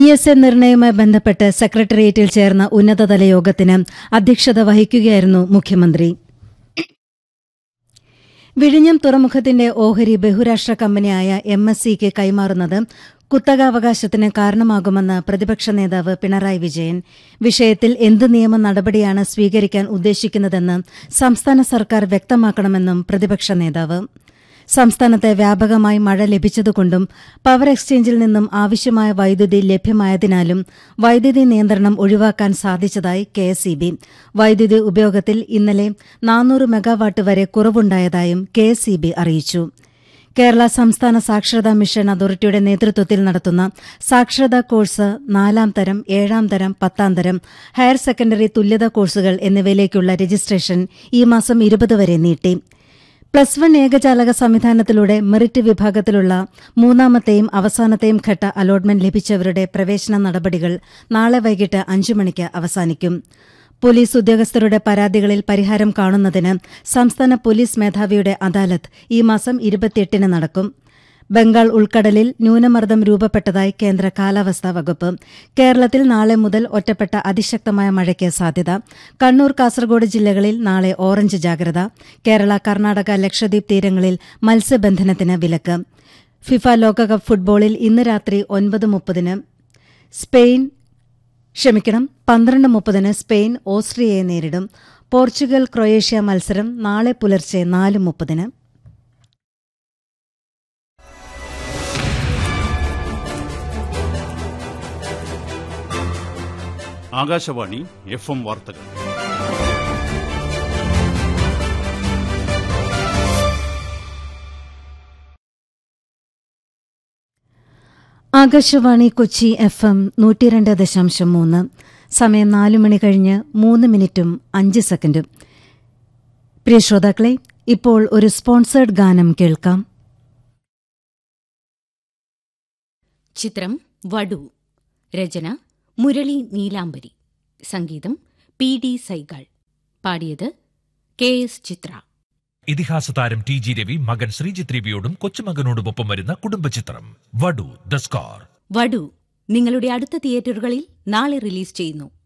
E S A നിർണയവുമായി ബന്ധപ്പെട്ട് സെക്രട്ടേറിയറ്റിൽ ചേർന്ന ഉന്നതതല യോഗത്തിന് അധ്യക്ഷത വഹിക്കുകയായിരുന്നു മുഖ്യമന്ത്രി വിഴിഞ്ഞം തുറമുഖത്തിന്റെ ഓഹരി ബഹുരാഷ്ട്ര കമ്പനിയായ എം എസ് സിക്ക് കൈമാറുന്നത് കുത്തകാവകാശത്തിന് കാരണമാകുമെന്ന് പ്രതിപക്ഷ നേതാവ് പിണറായി വിജയൻ വിഷയത്തിൽ എന്ത് നിയമ നടപടിയാണ് സ്വീകരിക്കാൻ ഉദ്ദേശിക്കുന്നതെന്ന് സംസ്ഥാന സർക്കാർ വ്യക്തമാക്കണമെന്നും പ്രതിപക്ഷ നേതാവ് സംസ്ഥാനത്ത് വ്യാപകമായി മഴ ലഭിച്ചതുകൊണ്ടും പവർ എക്സ്ചേഞ്ചിൽ നിന്നും ആവശ്യമായ വൈദ്യുതി ലഭ്യമായതിനാലും വൈദ്യുതി നിയന്ത്രണം ഒഴിവാക്കാൻ സാധിച്ചതായി കെഎസ്ഇബി വൈദ്യുതി ഉപയോഗത്തിൽ ഇന്നലെ നാനൂറ് മെഗാവാട്ട് വരെ കുറവുണ്ടായതായും കെഎസ്ഇബി അറിയിച്ചു കേരള സംസ്ഥാന സാക്ഷരതാ മിഷൻ അതോറിറ്റിയുടെ നേതൃത്വത്തിൽ നടത്തുന്ന സാക്ഷരതാ കോഴ്സ് നാലാം തരം ഏഴാം തരം പത്താം തരം ഹയർ സെക്കൻഡറി തുല്യതാ കോഴ്സുകൾ എന്നിവയിലേക്കുള്ള രജിസ്ട്രേഷൻ ഈ മാസം ഇരുപത് വരെ നീട്ടി പ്ലസ് വൺ ഏകജാലക സംവിധാനത്തിലൂടെ മെറിറ്റ് വിഭാഗത്തിലുള്ള മൂന്നാമത്തെയും അവസാനത്തെയും ഘട്ട അലോട്ട്മെന്റ് ലഭിച്ചവരുടെ പ്രവേശന നടപടികൾ നാളെ വൈകിട്ട് അഞ്ചു മണിക്ക് അവസാനിക്കും പോലീസ് ഉദ്യോഗസ്ഥരുടെ പരാതികളിൽ പരിഹാരം കാണുന്നതിന് സംസ്ഥാന പോലീസ് മേധാവിയുടെ അദാലത്ത് ഈ മാസം ഇരുപത്തിയെട്ടിന് നടക്കും ബംഗാൾ ഉൾക്കടലിൽ ന്യൂനമർദ്ദം രൂപപ്പെട്ടതായി കേന്ദ്ര കാലാവസ്ഥാ വകുപ്പ് കേരളത്തിൽ നാളെ മുതൽ ഒറ്റപ്പെട്ട അതിശക്തമായ മഴയ്ക്ക് സാധ്യത കണ്ണൂർ കാസർഗോഡ് ജില്ലകളിൽ നാളെ ഓറഞ്ച് ജാഗ്രത കേരള കർണാടക ലക്ഷദ്വീപ് തീരങ്ങളിൽ മത്സ്യബന്ധനത്തിന് വിലക്ക് ഫിഫ ലോകകപ്പ് ഫുട്ബോളിൽ ഇന്ന് രാത്രി ഒൻപത് മുപ്പതിന് സ്പെയിൻ ക്ഷമിക്കണം പന്ത്രണ്ട് മുപ്പതിന് സ്പെയിൻ ഓസ്ട്രിയയെ നേരിടും പോർച്ചുഗൽ ക്രൊയേഷ്യ മത്സരം നാളെ പുലർച്ചെ നാല് മുപ്പതിന് ആകാശവാണി എഫ് എം വാർത്തകൾ ആകാശവാണി കൊച്ചി എഫ് എം നൂറ്റിരണ്ട് ദശാംശം മൂന്ന് സമയം നാലു മണി കഴിഞ്ഞ് മൂന്ന് മിനിറ്റും അഞ്ച് സെക്കൻഡും പ്രിയ ശ്രോതാക്കളെ ഇപ്പോൾ ഒരു സ്പോൺസേഡ് ഗാനം കേൾക്കാം ചിത്രം വടു രചന മുരളി നീലാംബരി സംഗീതം പി ഡി സൈഗാൾ പാടിയത് കെ എസ് ചിത്ര ഇതിഹാസ താരം ടി ജി രവി മകൻ ശ്രീജിത്ത് രവിയോടും കൊച്ചുമകനോടുമൊപ്പം വരുന്ന കുടുംബചിത്രം വടു ദ സ്കാർ വടു നിങ്ങളുടെ അടുത്ത തിയേറ്ററുകളിൽ നാളെ റിലീസ് ചെയ്യുന്നു